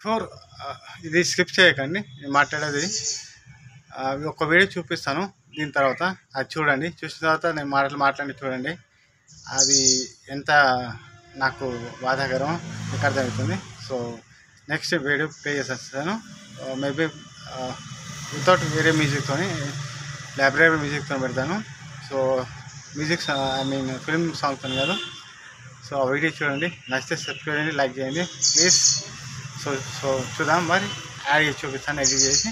before ఇది skip చేయకండి నేను మాట్లాడేది ఆ, ఒక వీడియో చూపిస్తాను దీని తర్వాత అది చూడండి చూసిన తర్వాత నేను మాటలు మాట్లాడి చూడండి అది ఎంత నాకు బాధాకరం మీకు అర్థమవుతుంది సో నెక్స్ట్ వీడియో ప్లే చేసేస్తాను మేబీ వితౌట్ వేరే మ్యూజిక్తో లైబ్రరీ మ్యూజిక్తో పెడతాను so music I mean film సాంగ్తో కాదు సో ఆ వీడియో చూడండి నచ్చితే సబ్స్క్రైబ్ చేయండి లైక్ చేయండి ప్లీజ్ సో సో చూద్దాం మరి యాడ్ చేసి చూపిస్తాను ఎడిట్ చేసి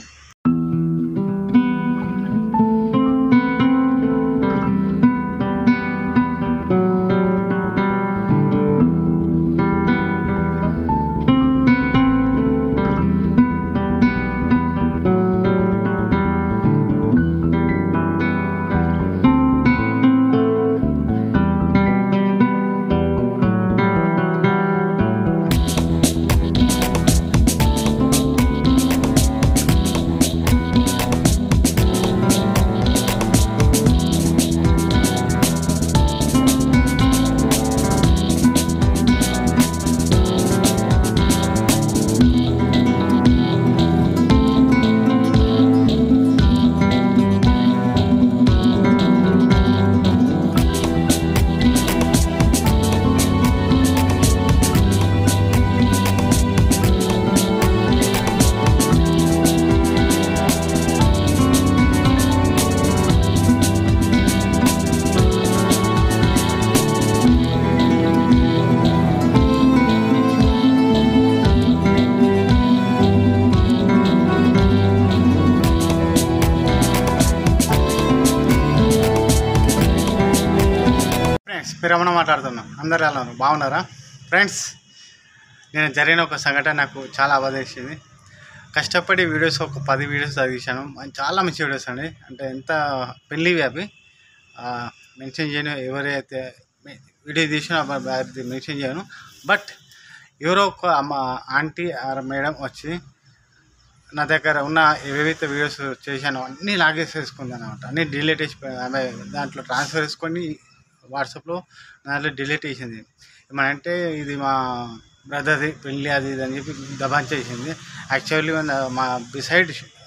ఫ్రెండ్స్ పిరమణ మాట్లాడుతున్నాం అందరు ఎలా ఉన్నారు బాగున్నారా ఫ్రెండ్స్ నేను జరిగిన ఒక సంఘటన నాకు చాలా అవదేసింది కష్టపడి వీడియోస్ ఒక పది వీడియోస్ చదివించాను చాలా మంచి వీడియోస్ అండి అంటే ఎంత పెళ్ళివి అవి మెన్షన్ చేయను ఎవరైతే వీడియో తీసినా అది మెన్షన్ చేయను బట్ ఎవరో ఒక అమ్మ ఆంటీ ఆర్ మేడం వచ్చి నా దగ్గర ఉన్న ఏవైతే వీడియోస్ చేశానో అన్నీ లాగేసేసుకుంది అనమాట అన్నీ డిలీట్ చేసి ఆమె దాంట్లో ట్రాన్స్ఫర్ చేసుకొని వాట్సాప్లో దాంట్లో డిలీట్ చేసింది ఏమనంటే ఇది మా బ్రదర్ది పెళ్ళి అది ఇది అని చెప్పి దబాన్ చేసింది యాక్చువల్లీ మా బిసైడ్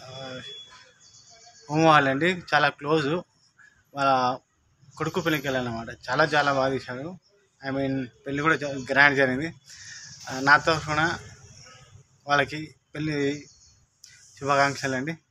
హోమ్ వాళ్ళండి చాలా క్లోజు వాళ్ళ కొడుకు పెళ్ళికి వెళ్ళాను అనమాట చాలా చాలా బాగా తీశాడు ఐ మీన్ పెళ్ళి కూడా గ్రాండ్ జరిగింది ఆ, నాతో కూడా వాళ్ళకి పెళ్ళి శుభాకాంక్షలు అండి